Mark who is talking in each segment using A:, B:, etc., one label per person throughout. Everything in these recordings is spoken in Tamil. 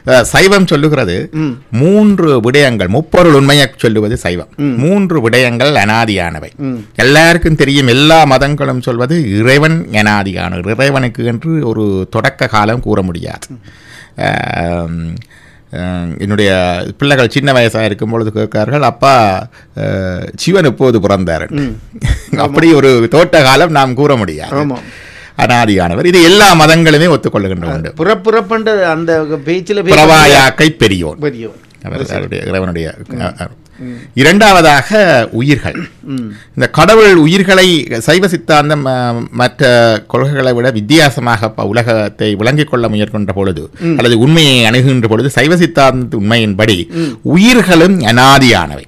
A: அஹ், சைவம் சொல்லுகிறது மூன்று விடயங்கள் முப்பொருள் உண்மையை சொல்லுவது சைவம் மூன்று விடயங்கள் அனாதியானவை எல்லாருக்கும் தெரியும் எல்லா மதங்களும் சொல்வது இறைவன் அனாதியானவர் இறைவனுக்கு என்று ஒரு தொடக்க காலம் கூற முடியாது அஹ், அஹ், என்னுடைய பிள்ளைகள் சின்ன வயசாக இருக்கும் பொழுது கேட்கிறார்கள் அப்பா அஹ், சிவன் எப்போது பிறந்தார் அப்படி ஒரு தோட்ட காலம் நாம் கூற முடியாது
B: ஆமாம்.
A: அனாதியானவர் இது எல்லா மதங்களுமே ஒத்துக்கொள்ளுகின்ற உண்டு
B: புறப்புறப்பண்ட அந்த பேச்சில்
A: பிரவாயாக்கை பெரியோன்
B: பெரியோம்
A: அவர் அவருடைய இறைவனுடைய அஹ், அஹ். இரண்டாவதாக உயிர்கள் இந்த கடவுள் உயிர்களை சைவ சித்தாந்தம் அஹ், மற்ற கொள்கைகளை விட வித்தியாசமாக ப- உலகத்தை விளங்கிக் கொள்ள முயற்கொண்ட பொழுது அல்லது உண்மையை அணுகுகின்ற பொழுது சைவ சித்தாந்த உண்மையின்படி உயிர்களும் அனாதியானவை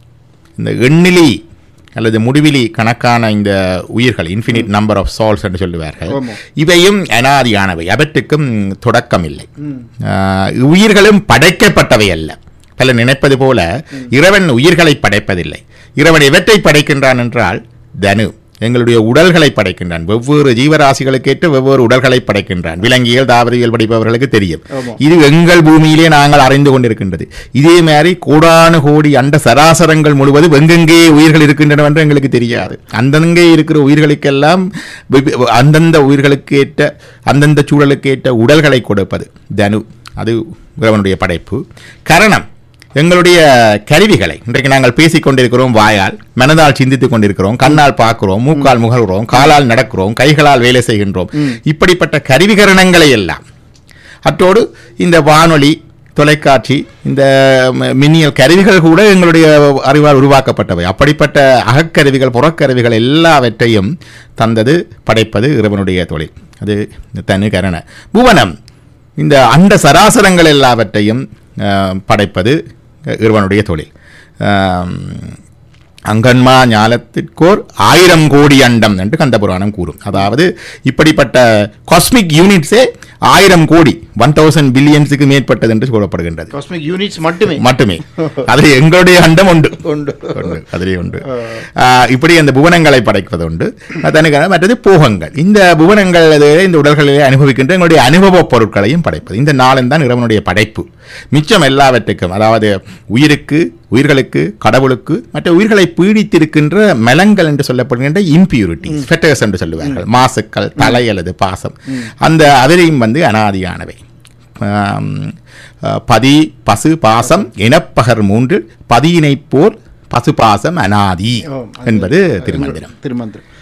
A: இந்த எண்ணிலி அல்லது முடிவிலி கணக்கான இந்த உயிர்கள் இன்ஃபினிட் நம்பர் ஆஃப் சால்ஸ் என்று சொல்லுவார்கள் இவையும் அனாதியானவை அவற்றுக்கும் தொடக்கம் இல்லை ஆஹ், உயிர்களும் படைக்கப்பட்டவை அல்ல பல நினைப்பது போல இறைவன் உயிர்களை படைப்பதில்லை இறைவன் எவற்றை படைக்கின்றான் என்றால் தனு எங்களுடைய உடல்களை படைக்கின்றான் வெவ்வேறு ஜீவராசிகளுக்கேற்ற வெவ்வேறு உடல்களை படைக்கின்றான் விலங்கியல் தாவரவியல் படிப்பவர்களுக்கு தெரியும் இது எங்கள் பூமியிலே நாங்கள் அறிந்து கொண்டிருக்கின்றது இதே மாதிரி கோடானு கோடி அண்ட சராசரங்கள் முழுவதும் எங்கெங்கே உயிர்கள் இருக்கின்றன என்று எங்களுக்கு தெரியாது அந்தங்கே இருக்கிற உயிர்களுக்கெல்லாம் வெவ்வே- அந்தந்த உயிர்களுக்கு ஏற்ற அந்தந்த சூழலுக்கு ஏற்ற உடல்களை கொடுப்பது தனு அது இறைவனுடைய படைப்பு கரணம் எங்களுடைய கருவிகளை இன்றைக்கு நாங்கள் பேசிக் கொண்டிருக்கிறோம் வாயால் மனதால் சிந்தித்துக் கொண்டிருக்கிறோம் கண்ணால் பார்க்கிறோம் மூக்கால் முகர்கிறோம் காலால் நடக்கிறோம் கைகளால் வேலை செய்கின்றோம் இப்படிப்பட்ட கருவிகரணங்களை எல்லாம் அத்தோடு இந்த வானொலி தொலைக்காட்சி இந்த ம- மின்னியல் கருவிகள் கூட எங்களுடைய அறிவால் உருவாக்கப்பட்டவை அப்படிப்பட்ட அகக்கருவிகள் புறக்கருவிகள் எல்லாவற்றையும் தந்தது படைப்பது இறைவனுடைய தொழில் அது தனு கரண புவனம் இந்த அண்ட சராசரங்கள் எல்லாவற்றையும் அஹ், படைப்பது இறைவனுடைய தொழில் ஆம், அங்கன்மா ஞாலத்திற்கோர் ஆயிரம் கோடி அண்டம் என்று கந்தபுராணம் கூறும் அதாவது இப்படிப்பட்ட காஸ்மிக் யூனிட்ஸே ஆயிரம் கோடி ஒன் தௌசண்ட் பில்லியன்ஸுக்கு மேற்பட்டது என்று சொல்லப்படுகின்றது
B: காஸ்மிக் யூனிட்ஸ் மட்டுமே
A: மட்டுமே அதில் எங்களுடைய அண்டம் உண்டு
B: உண்டு.
A: உண்டு அதிலே உண்டு ஆஹ் இப்படி அந்த புவனங்களை படைப்பது உண்டு தனிக்கான மற்றது போகங்கள் இந்த புவனங்கள் இந்த உடல்களிலே அனுபவிக்கின்ற எங்களுடைய அனுபவ பொருட்களையும் படைப்பது இந்த நாளும் தான் இறைவனுடைய படைப்பு மிச்சம் எல்லாவற்றுக்கும் அதாவது உயிருக்கு உயிர்களுக்கு கடவுளுக்கு மற்ற உயிர்களை பீடித்திருக்கின்ற மலங்கள் என்று சொல்லப்படுகின்ற இம்பியூரிட்டி ஃபெட்டர்ஸ் என்று சொல்லுவார்கள் மாசுக்கள் தலை அல்லது பாசம் அந்த அதிலையும் வந்து அனாதியானவை ஆம், அஹ், பதி பசு பாசம் எனப்பகர் மூன்று பதியினைப் போல் பசு பாசம் அனாதி
B: ஆம்,
A: என்பது திருமந்திரம்
B: திருமந்திரம்